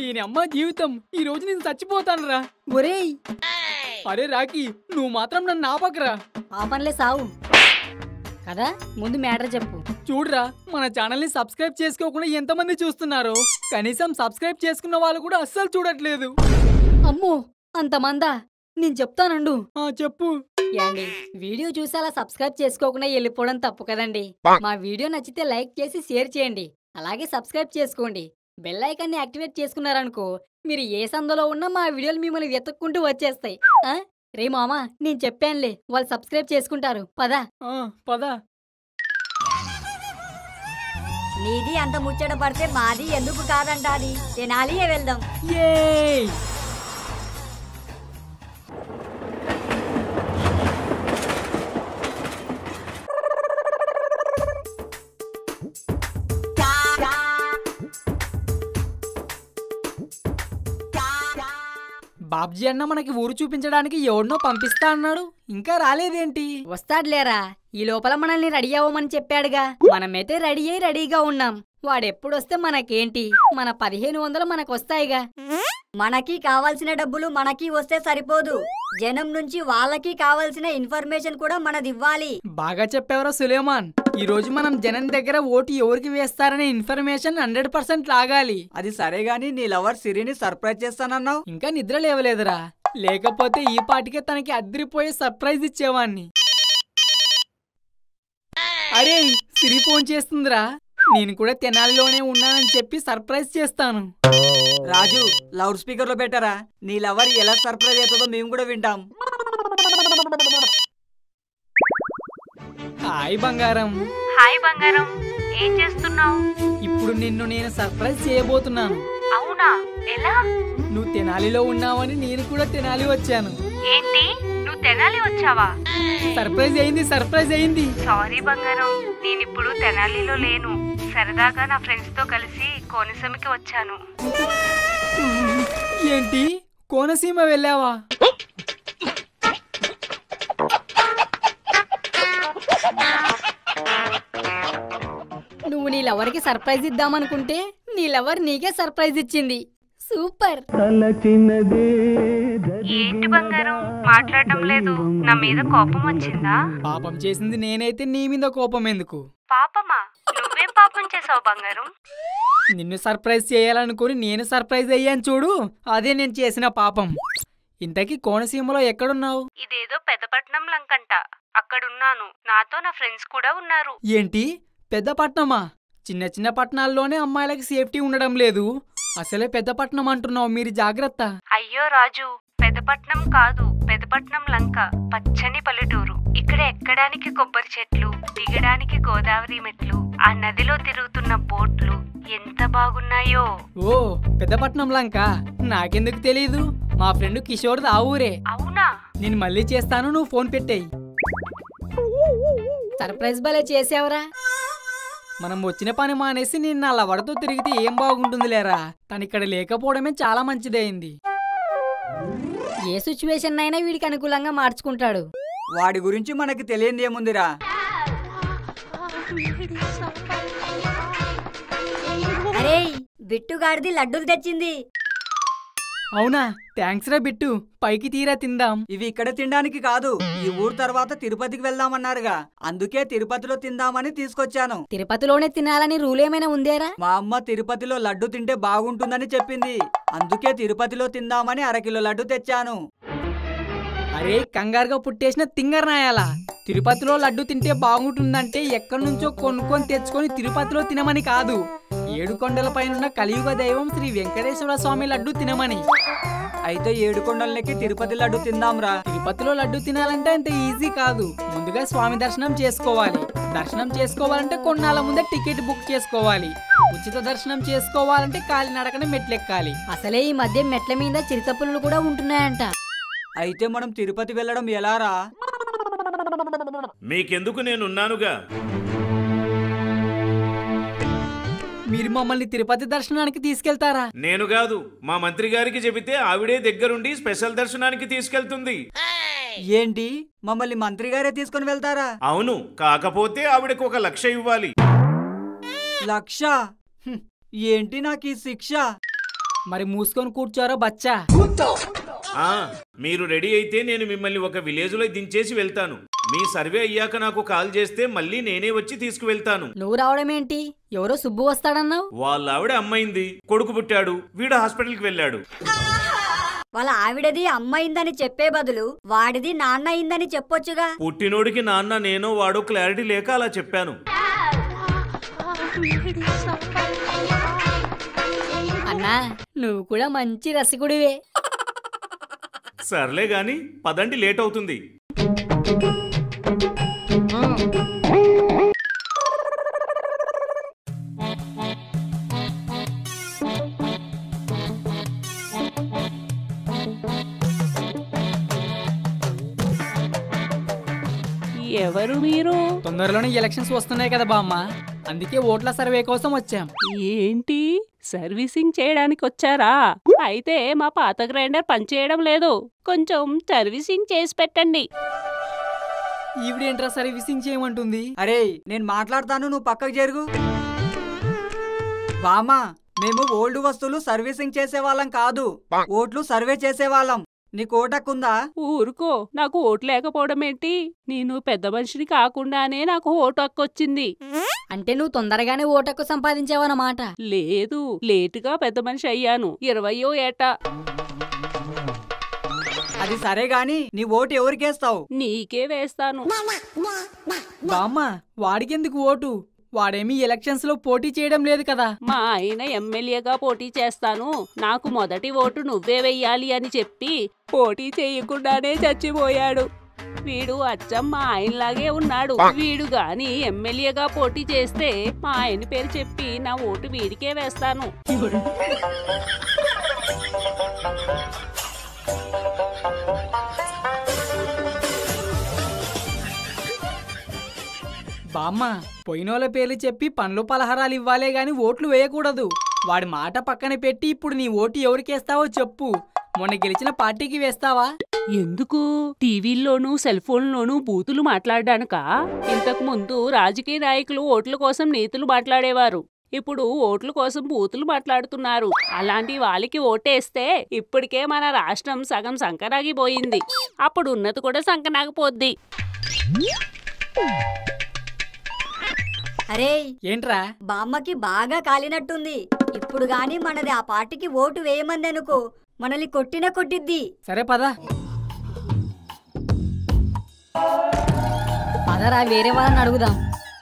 దీని అమ్మ జీవితం ఈ రోజు నేను చచ్చిపోతాను రా ఒరేయ్ అరే రాకి నువ్వు మాత్రం నన్ను ఆపకరా ఆ పనిలే సావు కదా ముందు మ్యాటర్ చెప్పు చూడరా మన ఛానల్ ని సబ్స్క్రైబ్ చేసుకోకుండా ఎంతమంది చూస్తున్నారో కనీసం సబ్స్క్రైబ్ చేసుకున్న వాళ్ళు కూడా అస్సలు చూడట్లేదు అమ్మో అంతమందా నేను చెప్తానండు ఆ చెప్పు యాండి వీడియో చూసి అలా సబ్స్క్రైబ్ చేసుకోకుండా వెళ్ళిపోవడం తప్పు కదండి మా వీడియో నచ్చితే లైక్ చేసి షేర్ చేయండి అలాగే సబ్స్క్రైబ్ చేసుకోండి బెల్ ఐకాన్ని యాక్టివేట్ చేసుకున్నారనుకో మీరు ఏ సందులో ఉన్నా మా వీడియోలు మిమ్మల్ని వెతుక్కుంటూ వచ్చేస్తాయి ఆ? రే మామా నేను చెప్పానులే వాళ్ళు సబ్స్క్రైబ్ చేసుకుంటారు పదా ఆ పద నీది అంత ముచ్చట పడితే మాది ఎందుకు కాదంటాది తెనాలియే వెళ్దాం ఏయ్ బాబ్జీ అన్న మనకి ఊరు చూపించడానికి ఎవరినో పంపిస్తా అన్నాడు ఇంకా రాలేదేంటి వస్తాడులేరా ఈ లోపల మనల్ని రెడీ అవ్వమని చెప్పాడుగా మనమైతే రెడీ అయి రెడీగా ఉన్నాం వాడెప్పుడొస్తే మనకేంటి మన పదిహేను వందలు మనకు వస్తాయిగా మనకి కావాల్సిన డబ్బులు మనకి వస్తే సరిపోదు జనం నుంచి వాళ్ళకి కావాల్సిన ఇన్ఫర్మేషన్ కూడా మనది ఇవ్వాలి బాగా చెప్పావరా సులేమాన్ ఈ రోజు మనం జనం దగ్గర ఓటు ఎవరికి వేస్తారనే ఇన్ఫర్మేషన్ హండ్రెడ్ పర్సెంట్ లాగాలి అది సరే గాని నీ లవర్ సిరిని సర్ప్రైజ్ చేస్తానన్నావు ఇంకా నిద్ర లేవలేదురా లేకపోతే ఈ పాటికే తనకి అద్దరిపోయే సర్ప్రైజ్ ఇచ్చేవాణ్ణి అరే సిరి ఫోన్ చేస్తుందిరా నేను కూడా తెనాలిలోనే ఉన్నానని చెప్పి సర్ప్రైజ్ చేస్తాను రాజు లౌడ్ స్పీకర్ లో పెట్టారా నీ లవర్ ఎలా సర్ప్రైజ్ అవుతుందో మేము కూడా వింటాం హాయ్ బంగారం హాయ్ బంగారం ఏం చేస్తున్నావు ఇప్పుడు నిన్ను నేను సర్ప్రైజ్ చేయబోతున్నాను అవునా ఎలా నువ్వు తెనాలిలో ఉన్నావని నేను కూడా తెనాలి వచ్చాను ఏంటి నువ్వు తెనాలి వచ్చావా సర్ప్రైజ్ అయింది సర్ప్రైజ్ అయింది సారీ బంగారం నేను ఇప్పుడు తెనాలిలో లేను సరదాగా నా ఫ్రెండ్స్ తో కలిసి కోనసీమకి వచ్చాను ఏంటి కోనసీమ వెళ్ళావా నువ్వు నీ లవర్కి సర్ప్రైజ్ ఇద్దామనుకుంటే నీ లవర్ నీకే సర్ప్రైజ్ ఇచ్చింది సూపర్ ఏంటి బంగారం మాట్లాడడం లేదు నా మీద కోపం వచ్చిందా పాపం చేసింది నేనైతే నీ మీద కోపం ఎందుకు పాపమా నువ్వేం పాపం చేసావు బంగారం నిన్ను సర్ప్రైజ్ చేయాలనుకుని నేను సర్ప్రైజ్ అయ్యాను చూడు అదే నేను చేసిన పాపం ఇంతకీ కోనసీమలో ఎక్కడున్నావు ఇదేదో పెద్దపట్నం లంకంట అక్కడున్నాను నాతో నా ఫ్రెండ్స్ కూడా ఉన్నారు ఏంటి పెద్ద పట్నమా చిన్న చిన్న పట్టణాల్లోనే అమ్మాయిలకి సేఫ్టీ ఉండడం లేదు అసలే పెద్ద పట్నం అంటున్నావు మీరు జాగ్రత్త అయ్యో రాజు పెదపట్నం కాదు పెదపట్నం లంక పచ్చని పల్లెటూరు ఇక్కడ ఎక్కడానికి కొబ్బరి చెట్లు దిగడానికి గోదావరి మెట్లు ఆ నదిలో తిరుగుతున్న బోట్లు ఎంత బాగున్నాయో ఓ పెద్దపట్నం లంక నాకెందుకు తెలీదు మా ఫ్రెండ్ కిషోర్ది ఆ ఊరే అవునా నేను మళ్ళీ చేస్తాను నువ్వు ఫోన్ పెట్టేయి సర్ప్రైజ్ భలే చేసావురా మనం వచ్చిన పని మానేసి నిన్న అలా వడతో తిరిగితే ఏం బాగుంటుంది లేరా తను ఇక్కడ లేకపోవడమే చాలా మంచిదైంది ఏ సిచ్యువేషన్ అయినా వీడికి అనుకూలంగా మార్చుకుంటాడు వాడి గురించి మనకి తెలియంది ఏముందిరా అరే బిట్టుగాడిది లడ్డూలు తెచ్చింది అవునా థ్యాంక్స్ రా బిట్టు పైకి తీరా తిందాం ఇవి ఇక్కడ తినడానికి కాదు ఈ ఊరు తర్వాత తిరుపతికి వెళ్దామన్నారుగా అందుకే తిరుపతిలో తిందామని తీసుకొచ్చాను తిరుపతిలోనే తినాలని రూల్ ఏమైనా ఉందేరా మా అమ్మ తిరుపతిలో లడ్డు తింటే బాగుంటుందని చెప్పింది అందుకే తిరుపతిలో తిందామని అరకిలో లడ్డు తెచ్చాను అరే కంగారుగా పుట్టేసిన తింగర్ నాయాలా తిరుపతిలో లడ్డు తింటే బాగుంటుందంటే ఎక్కడి నుంచో కొనుక్కొని తెచ్చుకొని తిరుపతిలో తినమని కాదు ఏడు కొండల పైన కలియుగ దైవం శ్రీ వెంకటేశ్వర స్వామి లడ్డు తినమని అయితే ఏడు కొండలకి తిరుపతి లడ్డు తిందాంరా తిరుపతిలో లడ్డు తినాలంటే అంత ఈజీ కాదు ముందుగా స్వామి దర్శనం చేసుకోవాలి దర్శనం చేసుకోవాలంటే కొన్నాళ్ళ ముందే టికెట్ బుక్ చేసుకోవాలి ఉచిత దర్శనం చేసుకోవాలంటే కాలినడకన మెట్లెక్కాలి అసలే ఈ మధ్య మెట్ల మీద చిరుతపులు కూడా ఉంటున్నాయంట అయితే మనం తిరుపతి వెళ్ళడం ఎలారా మీకెందుకు నేనున్నానుగా మీరు మమ్మల్ని తిరుపతి దర్శనానికి తీసుకెళ్తారా నేను కాదు మా మంత్రి గారికి చెబితే ఆవిడే దగ్గరుండి స్పెషల్ దర్శనానికి తీసుకెళ్తుంది ఏంటి మమ్మల్ని మంత్రి గారే తీసుకొని వెళ్తారా అవును కాకపోతే ఆవిడకు ఒక లక్ష ఇవ్వాలి లక్ష హ్మ్, ఏంటి నాకు ఈ శిక్ష మరి మూసుకొని కూర్చోరో బచ్చా ఆ మీరు రెడీ అయితే నేను మిమ్మల్ని ఒక విలేజ్ లో దించేసి వెళ్తాను మీ సర్వే అయ్యాక నాకు కాల్ చేస్తే మళ్ళీ నేనే వచ్చి తీసుకువెళ్తాను నువ్వు రావడం ఏంటి ఎవరో సుబ్బు వస్తాడన్నావు వాళ్ళ ఆవిడ అమ్మైంది కొడుకు పుట్టాడు వీడు హాస్పిటల్కి వెళ్ళాడు వాళ్ళ ఆవిడది అమ్మైందని చెప్పే బదులు వాడిది నాన్న అయిందని చెప్పొచ్చుగా పుట్టినోడికి నాన్న నేనో వాడో క్లారిటీ లేక అలా చెప్పాను అన్నా నువ్వు కూడా మంచి రసికుడివే సర్లే గాని పదండి లేట్ అవుతుంది ఎవరు మీరు తొందరలోనే ఎలక్షన్స్ వస్తున్నాయి కదా బామ్మ అందుకే ఓట్ల సర్వే కోసం వచ్చాం ఏంటి సర్వీసింగ్ చేయడానికి వచ్చారా అయితే మా పాత గ్రైండర్ పనిచేయడం లేదు కొంచెం సర్వీసింగ్ చేసి పెట్టండి ఈవిడేంట్రా సర్వీసింగ్ చేయమంటుంది అరే నేను మాట్లాడతాను నువ్వు పక్కకు జరుగు బామా మేము ఓల్డ్ వస్తువులు సర్వీసింగ్ చేసేవాళ్ళం కాదు ఓట్లు సర్వే చేసేవాళ్ళం నీకు ఓటక్కుందా ఊరుకో నాకు ఓటు లేకపోవడం ఏంటి నేను పెద్ద మనిషిని కాకుండానే నాకు ఓటు హక్కొచ్చింది అంటే నువ్వు తొందరగానే ఓటక్కు సంపాదించావన్నమాట లేదు లేటుగా పెద్ద మనిషి అయ్యాను ఇరవయో ఏట అది సరే గాని నీ ఓటు ఎవరికేస్తావు నీకే వేస్తాను బామ్మ వాడికెందుకు ఓటు వాడేమీ ఎలక్షన్స్ లో పోటీ చేయడం లేదు కదా మా ఆయన ఎమ్మెల్యేగా పోటీ చేస్తాను నాకు మొదటి ఓటు నువ్వే వెయ్యాలి అని చెప్పి పోటీ చేయకుండానే చచ్చిపోయాడు వీడు అచ్చం మా ఆయనలాగే ఉన్నాడు వీడు గాని ఎమ్మెల్యేగా పోటీ చేస్తే మా ఆయన పేరు చెప్పి నా ఓటు వీడికే వేస్తాను బామ్మ పోయినోళ్ళ పేర్లు చెప్పి పండ్లు పలహారాలు ఇవ్వాలే గాని ఓట్లు వేయకూడదు వాడి మాట పక్కన పెట్టి ఇప్పుడు నీ ఓటు ఎవరికేస్తావో చెప్పు మొన్న గెలిచిన పార్టీకి వేస్తావా ఎందుకు టీవీల్లోనూ సెల్ ఫోన్లోనూ బూతులు మాట్లాడడానికా ఇంతకు ముందు రాజకీయ నాయకులు ఓట్ల కోసం నీతులు మాట్లాడేవారు ఇప్పుడు ఓట్ల కోసం బూతులు మాట్లాడుతున్నారు అలాంటి వాళ్ళకి ఓటేస్తే ఇప్పటికే మన రాష్ట్రం సగం సంకనాగిపోయింది అప్పుడు ఉన్నది కూడా సంకనాగిపోద్ది అరే ఏంట్రా బామ్మకి బాగా కాలినట్టుంది ఇప్పుడు గాని మనది ఆ పార్టీకి ఓటు వేయమంది అనుకో మనల్ని కొట్టిన కొట్టిద్ది సరే పదా పదరా వేరే వాళ్ళని అడుగుదాం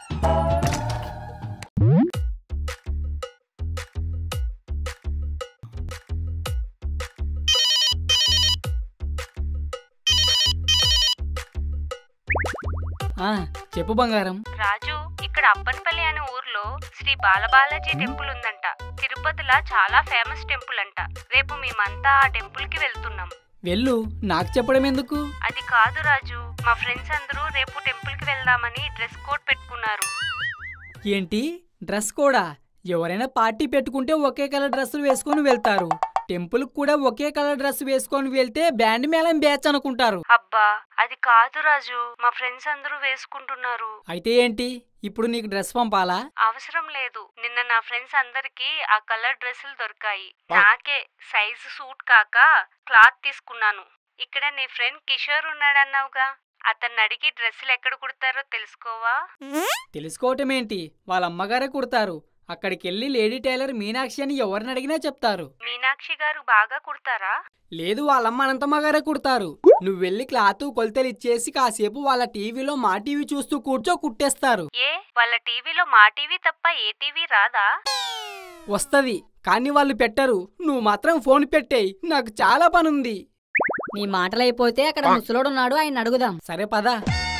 ఆ, చెప్పు బంగారం రాజు ఇక్కడ అప్పన్పల్లి అనే ఊర్లో శ్రీ బాలబాలాజీ టెంపుల్ ఉందంట తిరుపతిలా చాలా ఫేమస్ టెంపుల్ అంట రేపు మేమంతా ఆ టెంపుల్ కి వెళ్తున్నాం వెళ్ళు నాకు చెప్పడం ఎందుకు అది కాదు రాజు మా ఫ్రెండ్స్ అందరూ రేపు టెంపుల్ కి వెళ్దామని డ్రెస్ కోడ్ పెట్టుకున్నారు ఏంటి డ్రెస్ కూడా ఎవరైనా పార్టీ పెట్టుకుంటే ఒకే కలర్ డ్రెస్సులు వేసుకొని వెళ్తారు టెంపుల్ కూడా ఒకే కలర్ డ్రెస్ వేసుకొని వెళ్తే బ్యాండ్ మేళం బ్యాచ్ అనుకుంటారు అబ్బా అది కాదు రాజు మా ఫ్రెండ్స్ అందరూ వేసుకుంటున్నారు అయితే ఏంటి ఇప్పుడు నీకు డ్రెస్ పంపాలా అవసరం లేదు నిన్న నా ఫ్రెండ్స్ అందరికి ఆ కలర్ డ్రెస్సులు దొరికాయి నాకే సైజు సూట్ కాక క్లాత్ తీసుకున్నాను ఇక్కడ నీ ఫ్రెండ్ కిషోర్ ఉన్నాడన్నావుగా అతన్ని అడిగి డ్రెస్సులు ఎక్కడ కుడతారో తెలుసుకోవా తెలుసుకోవటం ఏంటి వాళ్ళ అమ్మగారే కుడతారు అక్కడికి వెళ్ళి లేడీ టైలర్ మీనాక్షి అని ఎవరిని అడిగినా చెప్తారు మీనాక్షి గారు బాగా కుడతారా లేదు వాళ్ళమ్మ అనంతమ్మ గారే కుడతారు నువ్వు వెళ్ళి క్లాత్ కొలతలు ఇచ్చేసి కాసేపు వాళ్ళ టీవీలో మా టీవీ చూస్తూ కూర్చో కుట్టేస్తారు ఏ వాళ్ళ టీవీలో మా టీవీ తప్ప ఏ టీవీ రాదా వస్తది కానీ వాళ్ళు పెట్టరు నువ్వు మాత్రం ఫోన్ పెట్టేయ్ నాకు చాలా పనుంది నీ మాటలైపోతే అక్కడ ముసలోడు ఉన్నాడు ఆయన అడుగుదాం సరే పదా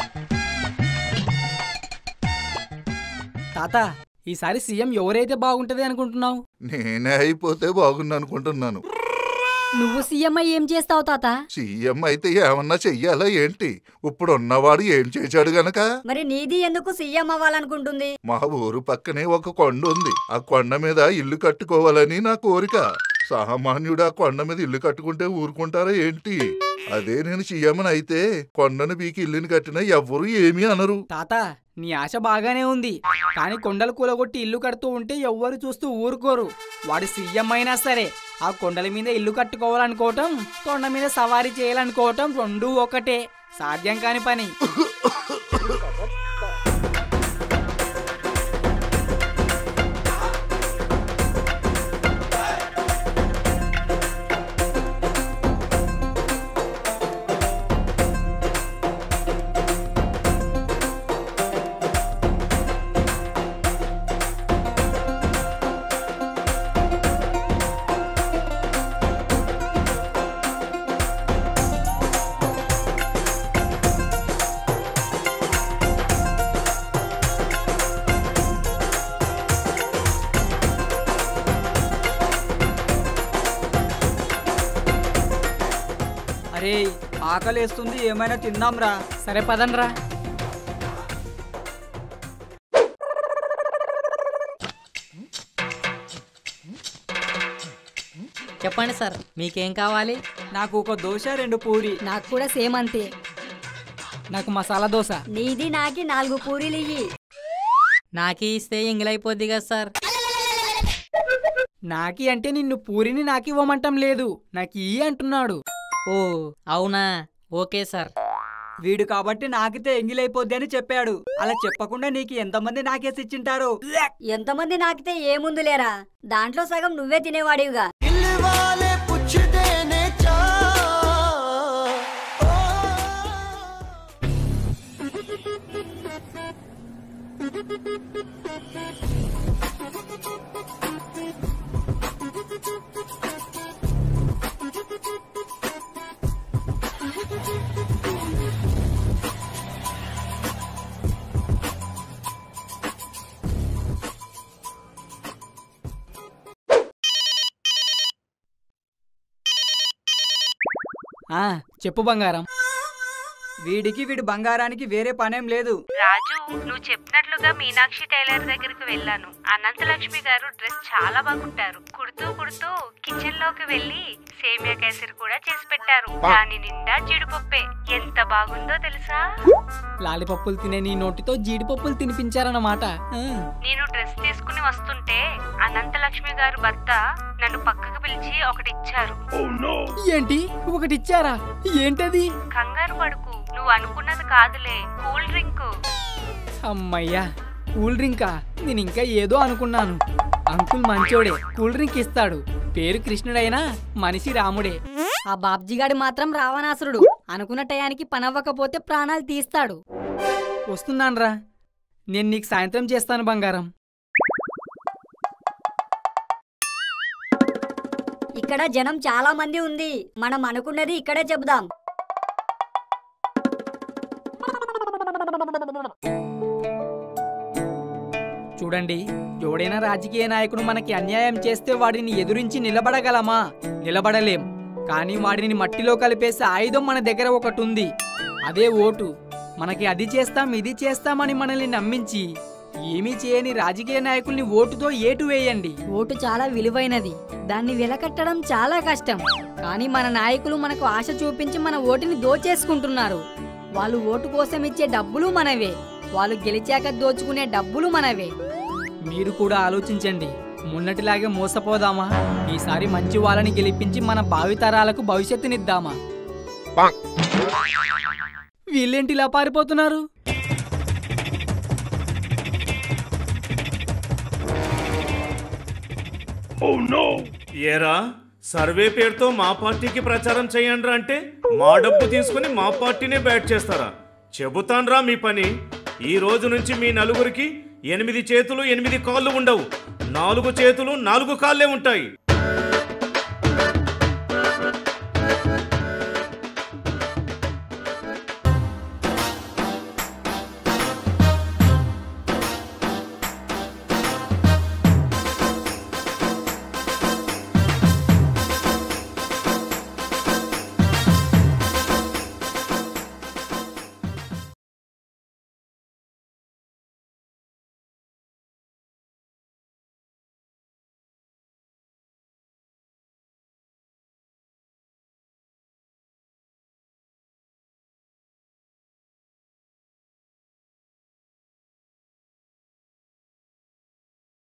తాత ఈసారి సీఎం ఎవరైతే బాగుంటది అనుకుంటున్నావు నేనే అయిపోతే బాగుంది అనుకుంటున్నాను నువ్వు సీఎం అయ్యి ఏం చేస్తావు తాత సీఎం అయితే ఏమన్నా చెయ్యాలా ఏంటి ఇప్పుడు ఉన్నవాడు ఏం చేశాడు గనక మరి నీది ఎందుకు సీఎం అవ్వాలనుకుంటుంది మా ఊరు పక్కనే ఒక కొండ ఉంది ఆ కొండ మీద ఇల్లు కట్టుకోవాలని నా కోరిక సామాన్యుడు ఆ కొండ మీద ఇల్లు కట్టుకుంటే ఊరుకుంటారా ఏంటి అదే నేను చెయ్యమని అయితే కొండను బీకి ఇల్లుని కట్టినా ఎవ్వరూ ఏమీ అనరు తాత నీ ఆశ బాగానే ఉంది కానీ కొండలు కూలగొట్టి ఇల్లు కడుతూ ఉంటే ఎవ్వరు చూస్తూ ఊరుకోరు వాడు సీఎం అయినా సరే ఆ కొండల మీద ఇల్లు కట్టుకోవాలనుకోవటం కొండ మీద సవారీ చేయాలనుకోవటం రెండూ ఒకటే సాధ్యం కాని పని అరే ఆకలేస్తుంది ఏమైనా తిందాంరా సరే పదండ్రా చెప్పండి సార్ మీకేం కావాలి నాకు ఒక దోశ రెండు పూరి నాకు కూడా సేమ్ అంతే నాకు మసాలా దోశ నీది నాకి నాలుగు పూరీలు ఇయ్యి నాకి ఇస్తే ఎంగిలైపోద్ది కదా సార్ నాకి అంటే నిన్ను పూరిని నాకు ఇవ్వమంటం లేదు నాకు ఈ అంటున్నాడు ఓ అవునా ఓకే సార్ వీడు కాబట్టి నాకితే ఎంగిలైపోద్ది అని చెప్పాడు అలా చెప్పకుండా నీకు ఎంతమంది నాకేసి ఇచ్చింటారు ఎంతమంది నాకితే ఏముంది లేరా దాంట్లో సగం నువ్వే తినేవాడివిగా ఆ చెప్పు బంగారం వీడికి వీడి బంగారానికి వేరే పనేం లేదు రాజు నువ్వు చెప్పినట్లుగా మీనాక్షి టైలర్ దగ్గరికి వెళ్ళాను అనంతలక్ష్మి గారు డ్రెస్ చాలా బాగుంటారు కుడుతూ కుడుతూ కిచెన్ లోకి వెళ్ళి సేమియా కేసరి కూడా చేసి పెట్టారు దాని నిండా జీడిపప్పే ఎంత బాగుందో తెలుసా లాలిపప్పులు తినే నీ నోటితో జీడిపప్పులు తినిపించారన్నమాట ఆ. నేను డ్రెస్ తీసుకుని వస్తుంటే అనంతలక్ష్మి గారు భర్త నన్ను పక్కకు పిలిచి ఒకటి ఇచ్చారు ఏంటి ఒకటి ఇచ్చారా ఏంటది కంగారు పడుకు నువ్వు అనుకున్నది కాదులే కూల్ డ్రింక్ అమ్మయ్యా కూల్ డ్రింకా నేను ఇంకా ఏదో అనుకున్నాను అంకుల్ మంచోడే కూల్ డ్రింక్ ఇస్తాడు పేరు కృష్ణుడైనా మనిషి రాముడే ఆ బాబ్జీగాడు మాత్రం రావణాసురుడు అనుకున్న టయానికి పనవ్వకపోతే ప్రాణాలు తీస్తాడు వస్తున్నాన్రా నేను నీకు సాయంత్రం చేస్తాను బంగారం ఇక్కడ జనం చాలా మంది ఉంది మనం అనుకున్నది ఇక్కడే చెబుదాం చూడండి ఎవడైనా రాజకీయ నాయకుడు మనకి అన్యాయం చేస్తే వాడిని ఎదురించి నిలబడగలమా నిలబడలేం కానీ వాడిని మట్టిలో కలిపేసే ఆయుధం మన దగ్గర ఒకటి ఉంది అదే ఓటు మనకి అది చేస్తాం ఇది చేస్తామని మనల్ని నమ్మించి ఏమీ చేయని రాజకీయ నాయకుల్ని ఓటుతో ఏటు వేయండి ఓటు చాలా విలువైనది దాన్ని వెలకట్టడం చాలా కష్టం కానీ మన నాయకులు మనకు ఆశ చూపించి మన ఓటుని దోచేసుకుంటున్నారు వాళ్ళు ఓటు కోసం ఇచ్చే డబ్బులు మనవే వాళ్ళు గెలిచాక దోచుకునే డబ్బులు మనవే మీరు కూడా ఆలోచించండి మున్నటిలాగే మోసపోదామా ఈసారి మంచి వాళ్ళని గెలిపించి మన భావితరాలకు భవిష్యత్తునిద్దామా వీళ్ళేంటి ఇలా పారిపోతున్నారు ఏరా సర్వే పేరుతో మా పార్టీకి ప్రచారం చేయండి అంటే మా డబ్బు తీసుకుని మా పార్టీనే బ్యాట్ చేస్తారా చెబుతాన్రా మీ పని ఈ రోజు నుంచి మీ నలుగురికి ఎనిమిది చేతులు ఎనిమిది కాళ్ళు ఉండవు నాలుగు చేతులు నాలుగు కాళ్ళే ఉంటాయి